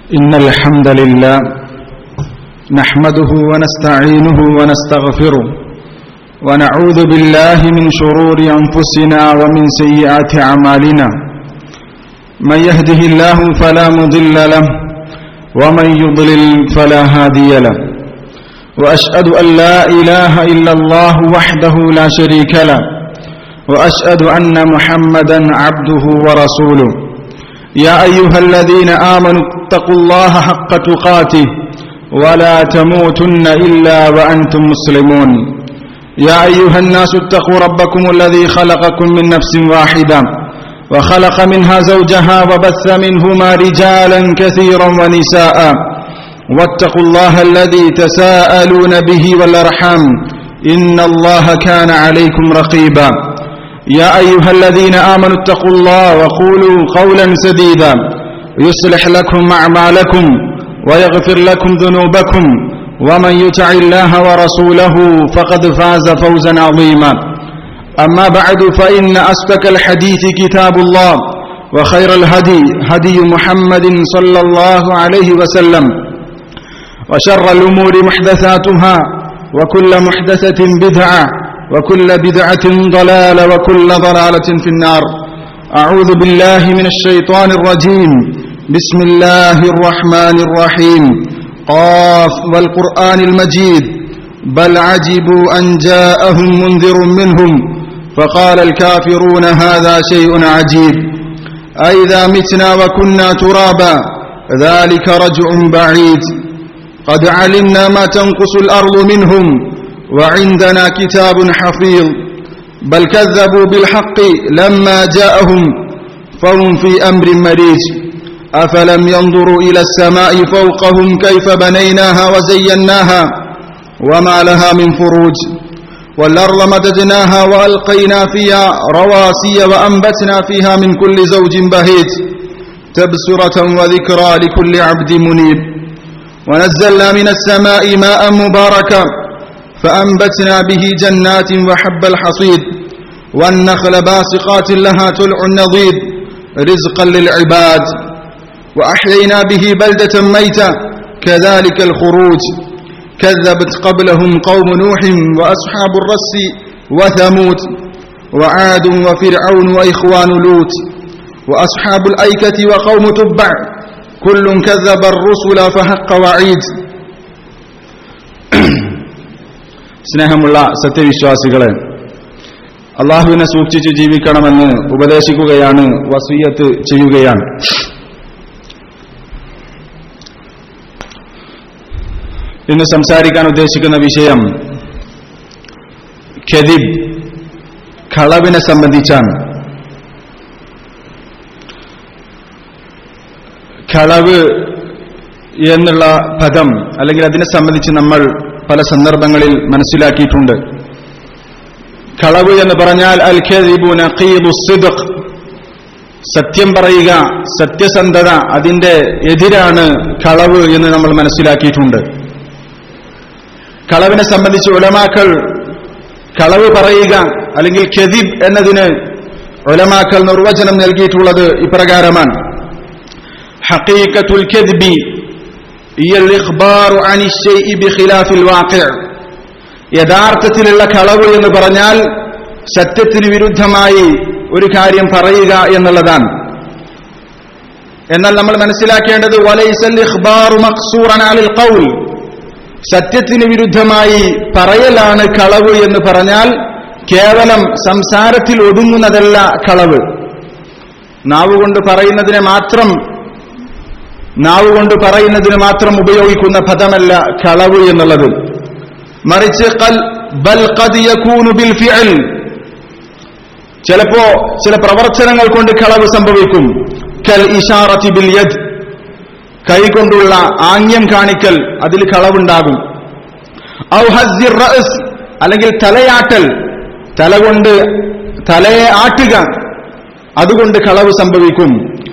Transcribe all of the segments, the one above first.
إن الحمد لله نحمده ونستعينه ونستغفره ونعوذ بالله من شرور أنفسنا ومن سيئات أعمالنا من يهده الله فلا مضل له ومن يضلل فلا هادي له وأشهد أن لا إله إلا الله وحده لا شريك له وأشهد أن محمدا عبده ورسوله يا أيها الذين آمنوا اتقوا الله حق تقاته ولا تموتن إلا وأنتم مسلمون يا أيها الناس اتقوا ربكم الذي خلقكم من نفس واحدة وخلق منها زوجها وبث منهما رجالا كثيرا ونساء واتقوا الله الذي تساءلون به والأرحام إن الله كان عليكم رقيبا يا أيها الذين آمنوا اتقوا الله وقولوا قولا سديدا يصلح لكم أعمالكم ويغفر لكم ذنوبكم ومن يطع الله ورسوله فقد فاز فوزا عظيما أما بعد فإن أصدق الحديث كتاب الله وخير الهدي هدي محمد صلى الله عليه وسلم وشر الأمور محدثاتها وكل محدثة بدعة وكل بدعة ضلالة وكل ضلالة في النار أعوذ بالله من الشيطان الرجيم بسم الله الرحمن الرحيم قاف والقرآن المجيد بل عجبوا أن جاءهم منذر منهم فقال الكافرون هذا شيء عجيب أئذا متنا وكنا ترابا ذلك رجع بعيد قد علمنا ما تنقص الأرض منهم وعندنا كتاب حفيظ بل كذبوا بالحق لما جاءهم فهم في أمر مريج أفلم ينظروا إلى السماء فوقهم كيف بنيناها وزيناها وما لها من فروج والأرض مددناها وألقينا فيها رواسي وأنبتنا فيها من كل زوج بهيج تبصرة وذكرى لكل عبد منيب ونزلنا من السماء ماء مباركا فأنبتنا به جنات وحب الحصيد والنخل باسقات لها طلع نضيد رزقا للعباد وأحيينا به بلدة ميتة كذلك الخروج كذبت قبلهم قوم نوح وأصحاب الرس وثمود وعاد وفرعون وإخوان لوط وأصحاب الأيكة وقوم تبع كل كذب الرسل فحق وعيد സ്നേഹമുള്ള സത്യവിശ്വാസികളെ അള്ളാഹുവിനെ സൂക്ഷിച്ച് ജീവിക്കണമെന്ന് ഉപദേശിക്കുകയാണ് വസീയത്ത് ചെയ്യുകയാണ് ഇന്ന് സംസാരിക്കാൻ ഉദ്ദേശിക്കുന്ന വിഷയം ഖെദിബ് കളവിനെ സംബന്ധിച്ചാണ് കളവ് എന്നുള്ള പദം അല്ലെങ്കിൽ അതിനെ സംബന്ധിച്ച് നമ്മൾ പല സന്ദർഭങ്ങളിൽ മനസ്സിലാക്കിയിട്ടുണ്ട് കളവ് എന്ന് പറഞ്ഞാൽ അൽ സിദ്ഖ് സത്യം പറയുക സത്യസന്ധത അതിന്റെ എതിരാണ് കളവ് എന്ന് നമ്മൾ മനസ്സിലാക്കിയിട്ടുണ്ട് കളവിനെ സംബന്ധിച്ച് ഉലമാക്കൾ കളവ് പറയുക അല്ലെങ്കിൽ ഖെദിബ് എന്നതിന് ഉലമാക്കൾ നിർവചനം നൽകിയിട്ടുള്ളത് ഇപ്രകാരമാണ് ഹഖീഖത്തുൽ ഖെദ്ബി യഥാർത്ഥത്തിലുള്ള കളവ് എന്ന് പറഞ്ഞാൽ സത്യത്തിന് വിരുദ്ധമായി ഒരു കാര്യം പറയുക എന്നുള്ളതാണ് എന്നാൽ നമ്മൾ മനസ്സിലാക്കേണ്ടത് സത്യത്തിന് വിരുദ്ധമായി പറയലാണ് കളവ് എന്ന് പറഞ്ഞാൽ കേവലം സംസാരത്തിൽ ഒതുങ്ങുന്നതല്ല കളവ് നാവുകൊണ്ട് പറയുന്നതിനെ മാത്രം നാവ് കൊണ്ട് പറയുന്നതിന് മാത്രം ഉപയോഗിക്കുന്ന പദമല്ല കളവ് എന്നുള്ളത് മറിച്ച് ചിലപ്പോ ചില പ്രവർത്തനങ്ങൾ കൊണ്ട് കളവ് സംഭവിക്കും കൽ ഇഷാറത്തി ബിൽ യദ് കൈകൊണ്ടുള്ള ആംഗ്യം കാണിക്കൽ അതിൽ കളവുണ്ടാകും അല്ലെങ്കിൽ തലയാട്ടൽ തല കൊണ്ട് തലയെ ആട്ടുക അതുകൊണ്ട് കളവ് സംഭവിക്കും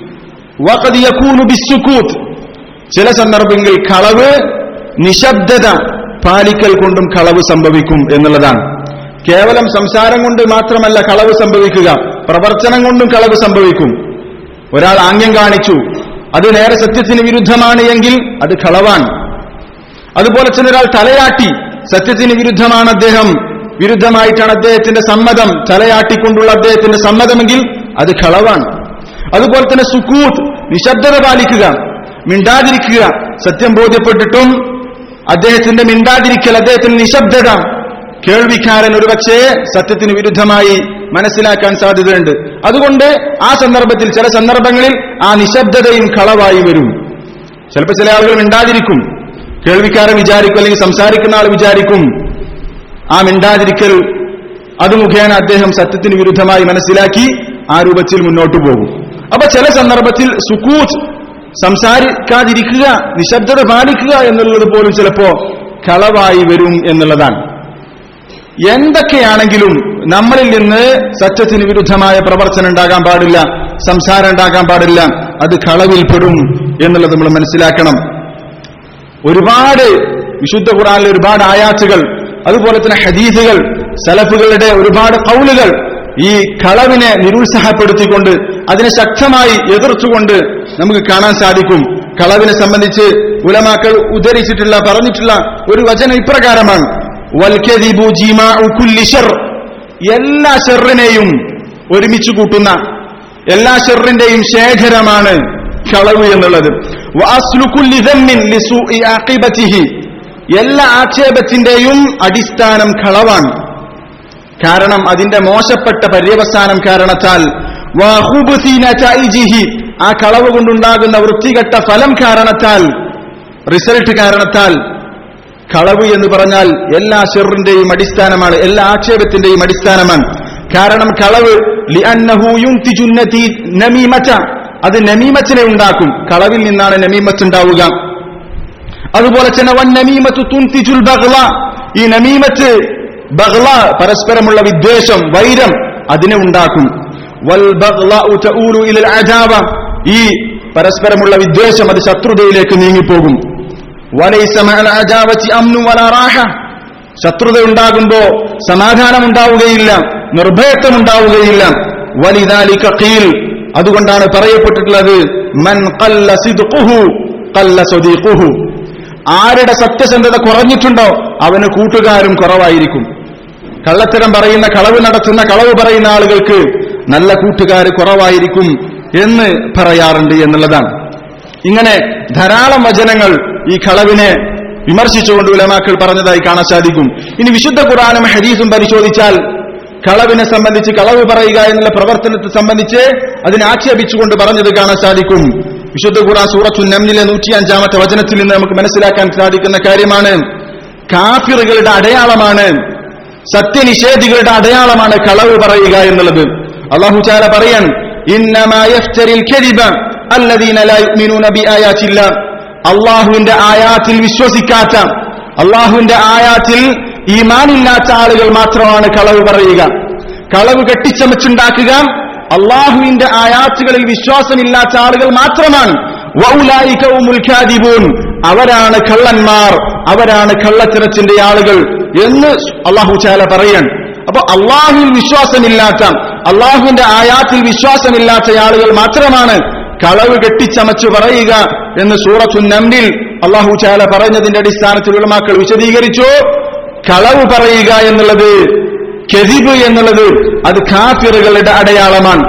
ചില സന്ദർഭങ്ങളിൽ കളവ് നിശബ്ദത പാലിക്കൽ കൊണ്ടും കളവ് സംഭവിക്കും എന്നുള്ളതാണ് കേവലം സംസാരം കൊണ്ട് മാത്രമല്ല കളവ് സംഭവിക്കുക പ്രവർത്തനം കൊണ്ടും കളവ് സംഭവിക്കും ഒരാൾ ആംഗ്യം കാണിച്ചു അത് നേരെ സത്യത്തിന് വിരുദ്ധമാണ് എങ്കിൽ അത് കളവാണ് അതുപോലെ തന്നെ ഒരാൾ തലയാട്ടി സത്യത്തിന് വിരുദ്ധമാണ് അദ്ദേഹം വിരുദ്ധമായിട്ടാണ് അദ്ദേഹത്തിന്റെ സമ്മതം തലയാട്ടിക്കൊണ്ടുള്ള അദ്ദേഹത്തിന്റെ സമ്മതമെങ്കിൽ അത് കളവാണ് അതുപോലെ തന്നെ സുക്കൂത്ത് നിശബ്ദത പാലിക്കുക മിണ്ടാതിരിക്കുക സത്യം ബോധ്യപ്പെട്ടിട്ടും അദ്ദേഹത്തിന്റെ മിണ്ടാതിരിക്കൽ അദ്ദേഹത്തിന്റെ നിശബ്ദത കേൾവിക്കാരൻ ഒരുപക്ഷേ സത്യത്തിന് വിരുദ്ധമായി മനസ്സിലാക്കാൻ സാധ്യതയുണ്ട് അതുകൊണ്ട് ആ സന്ദർഭത്തിൽ ചില സന്ദർഭങ്ങളിൽ ആ നിശബ്ദതയും കളവായി വരും ചിലപ്പോൾ ചില ആളുകൾ മിണ്ടാതിരിക്കും കേൾവിക്കാരൻ വിചാരിക്കും അല്ലെങ്കിൽ സംസാരിക്കുന്ന ആൾ വിചാരിക്കും ആ മിണ്ടാതിരിക്കൽ അത് മുഖേന അദ്ദേഹം സത്യത്തിന് വിരുദ്ധമായി മനസ്സിലാക്കി ആ രൂപത്തിൽ മുന്നോട്ട് പോകും അപ്പൊ ചില സന്ദർഭത്തിൽ സുക്കൂത്ത് സംസാരിക്കാതിരിക്കുക നിശബ്ദത പാലിക്കുക എന്നുള്ളത് പോലും ചിലപ്പോ കളവായി വരും എന്നുള്ളതാണ് എന്തൊക്കെയാണെങ്കിലും നമ്മളിൽ നിന്ന് സത്യത്തിന് വിരുദ്ധമായ പ്രവർത്തനം ഉണ്ടാകാൻ പാടില്ല സംസാരം ഉണ്ടാകാൻ പാടില്ല അത് കളവിൽപ്പെടും എന്നുള്ളത് നമ്മൾ മനസ്സിലാക്കണം ഒരുപാട് വിശുദ്ധ ഖുറാനിലെ ഒരുപാട് ആയാത്തുകൾ അതുപോലെ തന്നെ ഹദീസുകൾ സലഫുകളുടെ ഒരുപാട് കൗലുകൾ ഈ കളവിനെ നിരുത്സാഹപ്പെടുത്തിക്കൊണ്ട് അതിനെ ശക്തമായി എതിർത്തുകൊണ്ട് നമുക്ക് കാണാൻ സാധിക്കും കളവിനെ സംബന്ധിച്ച് ഉലമാക്കൾ ഉദ്ധരിച്ചിട്ടുള്ള പറഞ്ഞിട്ടുള്ള ഒരു വചനം ഇപ്രകാരമാണ് വൽക്കദിബു ജിമാഉ കുല്ലി ശർ എല്ലാ ഷെറിനെയും ഒരുമിച്ച് കൂട്ടുന്ന എല്ലാ ഷെറിന്റെയും ശേഖരമാണ് കളവ് എന്നുള്ളത് വഅസ്ലു കുല്ലി ദമ്മിൻ ലിസൂഇ ആഖിബതിഹി എല്ലാ ആക്ഷേപത്തിന്റെയും അടിസ്ഥാനം കളവാണ് കാരണം അതിന്റെ മോശപ്പെട്ട പര്യവസാനം കാരണത്താൽ വഹുബ്സി നതൈജിഹി ആ കളവ് കൊണ്ടുണ്ടാകുന്ന വൃത്തികെട്ട ഫലം കാരണത്താൽ റിസൾട്ട് കാരണത്താൽ കളവ് എന്ന് പറഞ്ഞാൽ എല്ലാ ഷെറിന്റെയും അടിസ്ഥാനമാണ് എല്ലാ ആക്ഷേപത്തിന്റെയും അടിസ്ഥാനമാണ് കാരണം കളവ് ലിഅന്നഹു യുൻതിജു നതീ- നമീമത അത് നമീമത്തിനെ ഉണ്ടാക്കും കളവിൽ നിന്നാണ് നമീമത്ത് ഉണ്ടാവുക അതുപോലെ തന്നെ വൻ നമീമത്ത് തുൻതിജുൽ ബഗ്ള ഈ നമീമത്ത് ബഗ്ള പരസ്പരമുള്ള വിദ്വേഷം വൈരം അതിനെ ഉണ്ടാക്കും വൽ ബഗ്ളഉ തഊലു ഇലൽ അജാബ ഈ പരസ്പരമുള്ള വിദ്വേഷം അത് ശത്രുതയിലേക്ക് നീങ്ങിപ്പോകും വലൈസ മഅൽ അജാവത്തി അംനു വലാ റാഹ ശത്രുത ഉണ്ടാകുമ്പോ സമാധാനം ഉണ്ടാവുകയില്ല നിർഭയത്വം ഉണ്ടാവുകയില്ല വലിദാലിക ഖീൽ അതുകൊണ്ടാണ് പറയപ്പെട്ടിട്ടുള്ളത് മൻ ഖല്ല സിദ്ഖുഹു ഖല്ല സദീഖുഹു ആരുടെ സത്യസന്ധത കുറഞ്ഞിട്ടുണ്ടോ അവന് കൂട്ടുകാരും കുറവായിരിക്കും കള്ളത്തരം പറയുന്ന കളവ് നടത്തുന്ന കളവ് പറയുന്ന ആളുകൾക്ക് നല്ല കൂട്ടുകാർ കുറവായിരിക്കും എന്ന് പറയാറുണ്ട് എന്നുള്ളതാണ് ഇങ്ങനെ ധാരാളം വചനങ്ങൾ ഈ കളവിനെ വിമർശിച്ചുകൊണ്ട് ഉലമാക്കൾ പറഞ്ഞതായി കാണാൻ സാധിക്കും ഇനി വിശുദ്ധ ഖുറാനും ഹദീസും പരിശോധിച്ചാൽ കളവിനെ സംബന്ധിച്ച് കളവ് പറയുക എന്നുള്ള പ്രവർത്തനത്തെ സംബന്ധിച്ച് അതിനെ ആക്ഷേപിച്ചുകൊണ്ട് പറഞ്ഞത് കാണാൻ സാധിക്കും വിശുദ്ധ ഖുറാൻ സൂറത്തു നമ്നിലെ നൂറ്റി അഞ്ചാമത്തെ വചനത്തിൽ നിന്ന് നമുക്ക് മനസ്സിലാക്കാൻ സാധിക്കുന്ന കാര്യമാണ് കാഫിറുകളുടെ അടയാളമാണ് സത്യനിഷേധികളുടെ അടയാളമാണ് കളവ് പറയുക എന്നുള്ളത് അള്ളാഹു ചാല പറയാൻ ഇന്നമാ യഫ്തരിൽ കദിബ അല്ലദീന ലാ യുഅ്മിനൂന ബിആയാതില്ല അള്ളാഹുവിന്റെ ആയാത്തിൽ വിശ്വസിക്കാത്ത അള്ളാഹുവിന്റെ ആയാത്തിൽ ഈമാനില്ലാത്ത ആളുകൾ മാത്രമാണ് കളവ് പറയുക കളവ് കെട്ടിച്ചമച്ചുണ്ടാക്കുക അള്ളാഹുവിന്റെ ആയാത്തുകളിൽ വിശ്വാസമില്ലാത്ത ആളുകൾ മാത്രമാണ് വൗലായിക ഹുമുൽ കാദിബൂൻ. അവരാണ് കള്ളന്മാർ അവരാണ് കള്ളത്തിറച്ചിന്റെ ആളുകൾ എന്ന് അള്ളാഹു ചാല പറയാൻ അപ്പൊ അള്ളാഹുവിൽ വിശ്വാസമില്ലാത്ത അള്ളാഹുവിന്റെ ആയാത്തിൽ വിശ്വാസമില്ലാത്ത ആളുകൾ മാത്രമാണ് കളവ് കെട്ടിച്ചമച്ചു പറയുക എന്ന് സൂറത്തു നമ്പിൽ അള്ളാഹു ചാല പറഞ്ഞതിന്റെ അടിസ്ഥാനത്തിൽ ഉലമാക്കൾ വിശദീകരിച്ചു കളവ് പറയുക എന്നുള്ളത് കെതിബ് എന്നുള്ളത് അത് കാഫിറുകളുടെ അടയാളമാണ്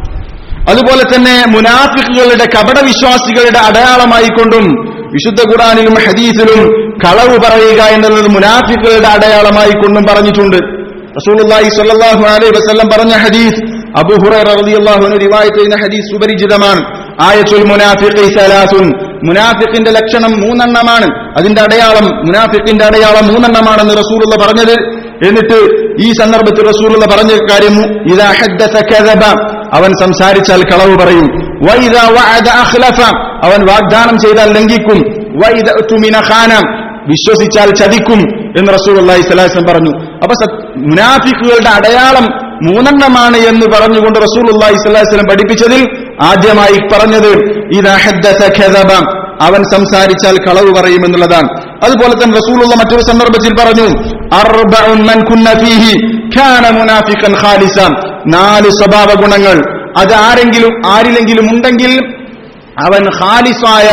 അതുപോലെ തന്നെ മുനാഫിക്കുകളുടെ കപടവിശ്വാസികളുടെ അടയാളമായിക്കൊണ്ടും വിശുദ്ധ ഖുറാനിലും ഹദീസിലും കളവ് പറയുക എന്നുള്ളത് മുനാഫിക്കുകളുടെ അടയാളമായിക്കൊണ്ടും പറഞ്ഞിട്ടുണ്ട് റസൂലുള്ളാഹി സ്വല്ലല്ലാഹു അലൈഹി വസല്ലം പറഞ്ഞ ഹദീസ് അബൂ ഹുറൈറ റളിയല്ലാഹു അൻഹു റിവായത്ത് ചെയ്യുന്ന ഹദീസ് സുപരിചിതമാണ് ആയത്തുൽ മുനാഫിഖി സലാസുൻ മുനാഫിഖിന്റെ ലക്ഷണം മൂന്നെണ്ണമാണ് അതിന്റെ അടയാളം മുനാഫിഖിന്റെ അടയാളം മൂന്നെണ്ണമാണെന്ന് റസൂലുള്ള പറഞ്ഞത് എന്നിട്ട് ഈ സന്ദർഭത്തിൽ റസൂലുള്ള പറഞ്ഞ കാര്യം ഇതാ ഹദ്ദസ കദബ അവൻ സംസാരിച്ചാൽ കളവ് പറയും വൈദാ വഅദ അഖ്ലഫ അവൻ വാഗ്ദാനം ചെയ്താൽ ലംഘിക്കും വൈദ തുമിന ഖാന വിശ്വസിച്ചാൽ ചതിക്കും എന്ന് റസൂലുള്ളാഹി സ്വല്ലല്ലാഹു അലൈഹി വസല്ലം പറഞ്ഞു അപ്പൊ സത്- മുനാഫിക്കുകളുടെ അടയാളം മൂന്നെണ്ണമാണ് എന്ന് പറഞ്ഞുകൊണ്ട് റസൂലുള്ളാഹി സ്വല്ലല്ലാഹു അലൈഹി വസല്ലം പഠിപ്പിച്ചതിൽ ആദ്യമായി പറഞ്ഞത് ഇദാ ഹദ്ദസ കദബ അവൻ സംസാരിച്ചാൽ കളവ് പറയും എന്നുള്ളതാണ് അതുപോലെ തന്നെ റസൂലുള്ള മറ്റൊരു സന്ദർഭത്തിൽ പറഞ്ഞു അർബഉൻ മൻ കുന്ന ഫീഹി കാന മുനാഫിഖൻ ഖാലിസ നാല് സ്വഭാവ ഗുണങ്ങൾ അത് ആരെങ്കിലും ആരിലെങ്കിലും ഉണ്ടെങ്കിൽ അവൻ ഖാലിസായ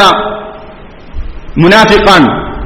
മുനാഫിഖാൻ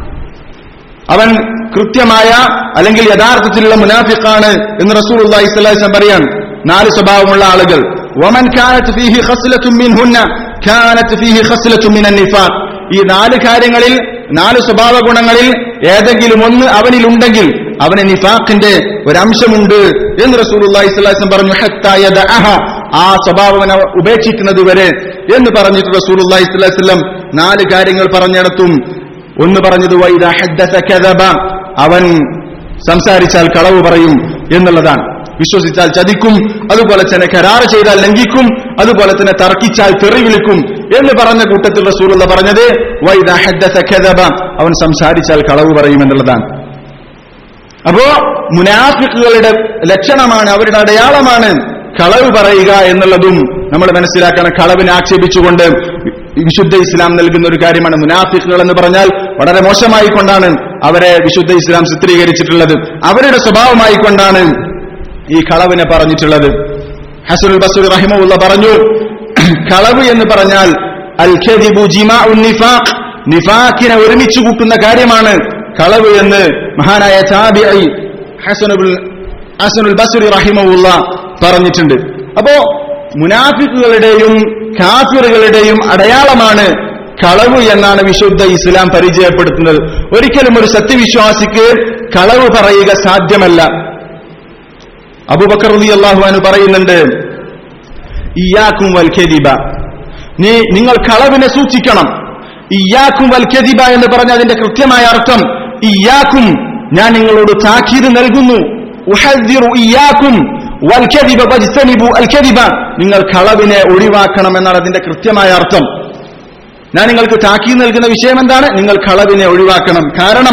അവൻ കൃത്യമായ അല്ലെങ്കിൽ യഥാർത്ഥത്തിലുള്ള മുനാഫിഖാണ് എന്ന് റസൂൽ ഇസ്ലാം പറയാൻ നാല് സ്വഭാവമുള്ള ആളുകൾ വമൻ കാനത്ത് ഫീഹി ഖസ്ലത്തും മിൻഹുന്ന കാനത്ത് ഫീഹി ഖസ്ലത്തും മിനൻ നിഫാഖ് ഈ നാല് കാര്യങ്ങളിൽ നാല് സ്വഭാവ ഗുണങ്ങളിൽ ഏതെങ്കിലും ഒന്ന് അവനിൽ ഉണ്ടെങ്കിൽ അവന് നിഫാഖിന്റെ ഒരംശമുണ്ട് എന്ന് റസൂൽ ഇസ്ലാം പറഞ്ഞു ഹത്താ യദഅഹ. ആ സ്വഭാവം അവൻ ഉപേക്ഷിക്കുന്നത് വരെ എന്ന് പറഞ്ഞിട്ട് റസൂൽ ഇസ്ലാം നാല് കാര്യങ്ങൾ പറഞ്ഞിടത്തും ഒന്ന് പറഞ്ഞത് വൈദ ഹദ്ദസ കദബ അവൻ സംസാരിച്ചാൽ കളവ് പറയും എന്നുള്ളതാണ് വിശ്വസിച്ചാൽ ചതിക്കും അതുപോലെ തന്നെ കരാറ് ചെയ്താൽ ലംഘിക്കും അതുപോലെ തന്നെ തർക്കിച്ചാൽ തെറി വിളിക്കും എന്ന് പറഞ്ഞ കൂട്ടത്തിൽ റസൂലുള്ള പറഞ്ഞത് വൈദ ഹദ്ദസ കദബ അവൻ സംസാരിച്ചാൽ കളവ് പറയും എന്നുള്ളതാണ് അപ്പോ മുനാഫിക്കുകളുടെ ലക്ഷണമാണ് അവരുടെ അടയാളമാണ് കളവ് പറയുക എന്നുള്ളതും നമ്മൾ മനസ്സിലാക്കണം കളവിനെ ആക്ഷേപിച്ചുകൊണ്ട് വിശുദ്ധ ഇസ്ലാം നൽകുന്ന ഒരു കാര്യമാണ് മുനാഫിക്കുകൾ എന്ന് പറഞ്ഞാൽ വളരെ മോശമായി കൊണ്ടാണ് അവരെ വിശുദ്ധ ഇസ്ലാം ചിത്രീകരിച്ചിട്ടുള്ളത് അവരുടെ സ്വഭാവമായി കൊണ്ടാണ് ഈ കളവിനെ പറഞ്ഞിട്ടുള്ളത് ഹസനുൽ ബസൂർ റഹിമുള്ള പറഞ്ഞു കളവ് എന്ന് പറഞ്ഞാൽ അൽ ഖദിബു ജിമാഉൻ നിഫാഖ് നിഫാഖിനെ ഒരുമിച്ച് കൂട്ടുന്ന കാര്യമാണ് കളവ് എന്ന് മഹാനായ താബിഈ ഹസനുൽ ഹസനുൽ ബസ്രി റഹിമുള്ള പറഞ്ഞിട്ടുണ്ട് അപ്പോ മുനാഫിക്കുകളുടെയും കാഫിറുകളുടെയും അടയാളമാണ് കളവ് എന്നാണ് വിശുദ്ധ ഇസ്ലാം പരിചയപ്പെടുത്തുന്നത് ഒരിക്കലും ഒരു സത്യവിശ്വാസിക്ക് കളവ് പറയുക സാധ്യമല്ല അബുബക്കർ അലി അള്ളാഹുവാന് പറയുന്നുണ്ട് ഇയാക്കും വൽഖദിബ നീ നിങ്ങൾ കളവിനെ സൂക്ഷിക്കണം ഇയാക്കും വൽഖദിബ എന്ന് പറഞ്ഞ അതിന്റെ കൃത്യമായ അർത്ഥം ഇയാക്കും ഞാൻ നിങ്ങളോട് താക്കീത് നൽകുന്നു ഉഹദ്ദിറു ഇയാക്കും വൽഖദിബ വജ്തനിബു അൽഖദിബ നിങ്ങൾ കളവിനെ ഒഴിവാക്കണം എന്നാണ് അതിന്റെ കൃത്യമായ അർത്ഥം ഞാൻ നിങ്ങൾക്ക് താക്കീത് നൽകുന്ന വിഷയം എന്താണ് നിങ്ങൾ കളവിനെ ഒഴിവാക്കണം കാരണം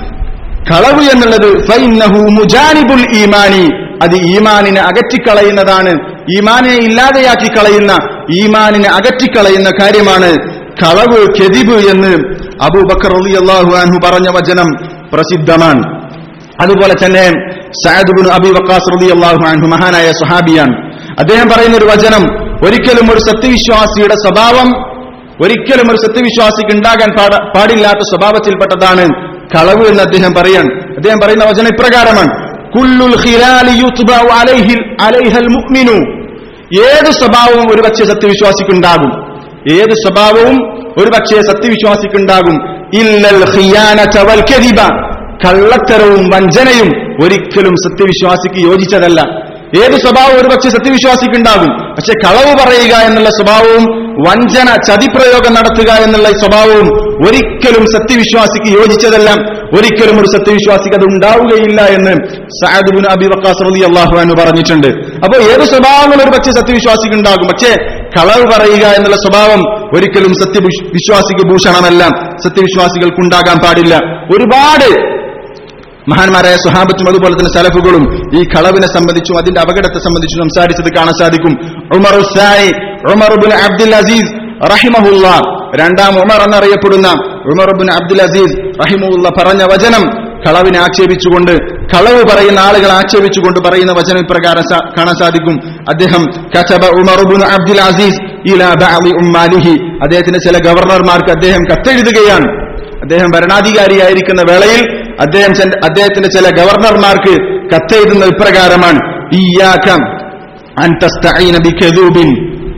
കളവ് എന്നുള്ളത് ഫൈന്നഹു മുജാനിബുൽ ഈമാനി അത് ഈമാനിനെ അകറ്റിക്കളയുന്നതാണ് ഈമാനിനെ ഇല്ലാതെയാക്കി കളയുന്ന ഈമാനിനെ അകറ്റിക്കളയുന്ന കാര്യമാണ് കളവ് കെതിബ് എന്ന് അബൂബക്കർ അള്ളാഹു അൻഹു പറഞ്ഞ വചനം പ്രസിദ്ധമാണ് അതുപോലെ തന്നെ സയദ്ബുൻ അബി വക്കാസ് റതി അള്ളാഹു അൻഹു മഹാനായ സുഹാബിയാണ് അദ്ദേഹം പറയുന്ന ഒരു വചനം ഒരിക്കലും ഒരു സത്യവിശ്വാസിയുടെ സ്വഭാവം ഒരിക്കലും ഒരു സത്യവിശ്വാസിക്ക് ഉണ്ടാകാൻ പാട- പാടില്ലാത്ത സ്വഭാവത്തിൽപ്പെട്ടതാണ് കളവ് എന്ന് അദ്ദേഹം പറയാൻ അദ്ദേഹം പറയുന്ന വചനം ഇപ്രകാരമാണ് കുല്ലുൽ ഖിലാലി യുത്ബഉ അലൈഹിൽ അലൈഹൽ മുഅ്മിനു ഏത് സ്വഭാവവും ഒരു പക്ഷേ സത്യവിശ്വാസിക്കുണ്ടാകും ഏത് സ്വഭാവവും ഒരു പക്ഷേ സത്യവിശ്വാസിക്കുണ്ടാകും ഇല്ലൽ ഖിയാനത വൽ കദിബ കള്ളത്തരവും വഞ്ചനയും ഒരിക്കലും സത്യവിശ്വാസിക്ക് യോജിച്ചതല്ല ഏത് സ്വഭാവം ഒരു പക്ഷേ സത്യവിശ്വാസിക്കുണ്ടാകും പക്ഷെ കളവ് പറയുക എന്നുള്ള സ്വഭാവവും വഞ്ചന ചതിപ്രയോഗം നടത്തുക എന്നുള്ള സ്വഭാവവും ഒരിക്കലും സത്യവിശ്വാസിക്ക് യോജിച്ചതല്ല ഒരിക്കലും ഒരു സത്യവിശ്വാസിക്ക് അത് ഉണ്ടാവുകയില്ല എന്ന് സഅദ്ബുൻ അബി വക്കാസ് റളി അള്ളാഹു എന്ന് പറഞ്ഞിട്ടുണ്ട് അപ്പോൾ ഏത് സ്വഭാവങ്ങൾ ഒരു പക്ഷേ സത്യവിശ്വാസിക്ക് ഉണ്ടാകും പക്ഷേ കളവ് പറയുക എന്നുള്ള സ്വഭാവം ഒരിക്കലും സത്യവിശ്വാസിക്ക് ഭൂഷണമല്ല സത്യവിശ്വാസികൾക്കുണ്ടാകാൻ പാടില്ല ഒരുപാട് മഹാന്മാരായ സുഹാബത്തും അതുപോലെ തന്നെ സലഫുകളും ഈ കളവിനെ സംബന്ധിച്ചും അതിന്റെ അപകടത്തെ സംബന്ധിച്ചും സംസാരിച്ചത് കാണാൻ സാധിക്കും ഉമർ ഉസായി ഉമർ ബിൻ അബ്ദുൽ അസീസ് റഹിമഹുല്ല രണ്ടാം ഉമർ എന്നറിയപ്പെടുന്ന ഉമർ ബിൻ അബ്ദുൽ അസീസ് റഹിമുല്ല പറഞ്ഞ വചനം കളവിനെ ആക്ഷേപിച്ചുകൊണ്ട് കളവ് പറയുന്ന ആളുകൾ ആക്ഷേപിച്ചുകൊണ്ട് പറയുന്ന വചനം ഇപ്രകാരം സ- കാണാൻ സാധിക്കും അദ്ദേഹം കച്ചബ ഉമർ ബിൻ അബ്ദുൽ അസീസ് ഇലാ ബഅദി ഉമ്മാലിഹി അദ്ദേഹത്തിന്റെ ചില ഗവർണർമാർക്ക് അദ്ദേഹം കത്തെഴുതുകയാണ് അദ്ദേഹം ഭരണാധികാരിയായിരിക്കുന്ന വേളയിൽ അദ്ദേഹം ചെന്ന- അദ്ദേഹത്തിന്റെ ചില ഗവർണർമാർക്ക് കത്തെഴുതുന്ന ഇപ്രകാരമാണ് ഇയ്യാക അൻ തസ്തഈന ബികദൂബിൻ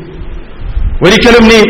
ഒരിക്കലും നീ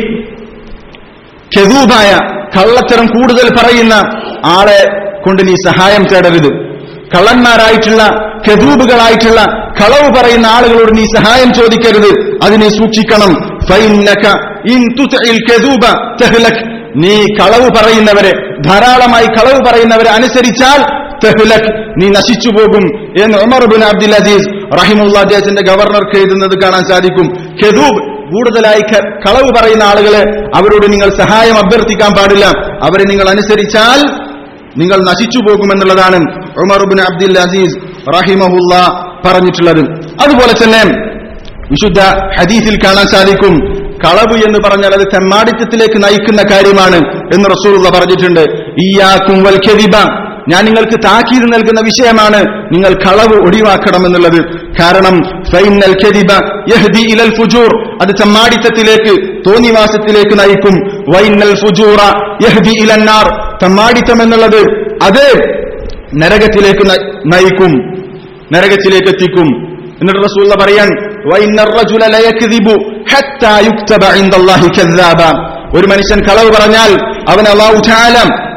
കെതൂബായ കള്ളത്തരം കൂടുതൽ പറയുന്ന ആളെ കൊണ്ട് നീ സഹായം തേടരുത് കള്ളന്മാരായിട്ടുള്ള കെതൂബുകളായിട്ടുള്ള കളവ് പറയുന്ന ആളുകളോട് നീ സഹായം ചോദിക്കരുത് അതിനെ സൂക്ഷിക്കണം ഫൈന്നക ഇൻ തുത്ഇൽ കദൂബ തഹ്ലക് നീ കളവ് പറയുന്നവരെ ധാരാളമായി കളവ് പറയുന്നവരെ അനുസരിച്ചാൽ തഹ്ലക് നീ നശിച്ചു പോകും എന്ന് ഉമർ ബിൻ അബ്ദുൽ അസീസ് റഹിമുള്ള അദ്ദേഹത്തിന്റെ ഗവർണർക്ക് എഴുതുന്നത് കാണാൻ സാധിക്കും കെദൂബ് കൂടുതലായി ക- കളവ് പറയുന്ന ആളുകളെ അവരോട് നിങ്ങൾ സഹായം അഭ്യർത്ഥിക്കാൻ പാടില്ല അവരെ നിങ്ങൾ അനുസരിച്ചാൽ നിങ്ങൾ നശിച്ചു പോകുമെന്നുള്ളതാണ് ഉമർ ബിൻ അബ്ദുൽ അസീസ് റഹിമഹുല്ല പറഞ്ഞിട്ടുള്ളത് അതുപോലെ തന്നെ വിശുദ്ധ ഹദീസിൽ കാണാൻ സാധിക്കും കളവ് എന്ന് പറഞ്ഞാൽ അത് തെമ്മാടിത്തത്തിലേക്ക് നയിക്കുന്ന കാര്യമാണ് എന്ന് റസൂലുള്ള പറഞ്ഞിട്ടുണ്ട് ഈയാക്കും വൽ കെതിബ ഞാൻ നിങ്ങൾക്ക് താക്കീത് നൽകുന്ന വിഷയമാണ് നിങ്ങൾ കളവ് ഒഴിവാക്കണമെന്നുള്ളത് കാരണം ഫൈനൽ കദിബ യഹ്ദി ഇലൽ ഫുജൂർ അത് ചമ്മാടിത്തത്തിലേക്ക് തോന്നിവാസത്തിലേക്ക് നയിക്കും വൈനൽ ഫുജൂറ യഹ്ദി ഇലന്നാർ ചമ്മാടിത്തം എന്നുള്ളത് അത് നരകത്തിലേക്ക് ന- നയിക്കും നരകത്തിലേക്ക് എത്തിക്കും എന്നിട്ട് റസൂള്ള പറയാൻ "വഇന്ന الرجل ليكذب حتى يكتب عند الله كذابا." ഒരു മനുഷ്യൻ കളവ് പറഞ്ഞാൽ അവൻ അള്ളാഹു തആല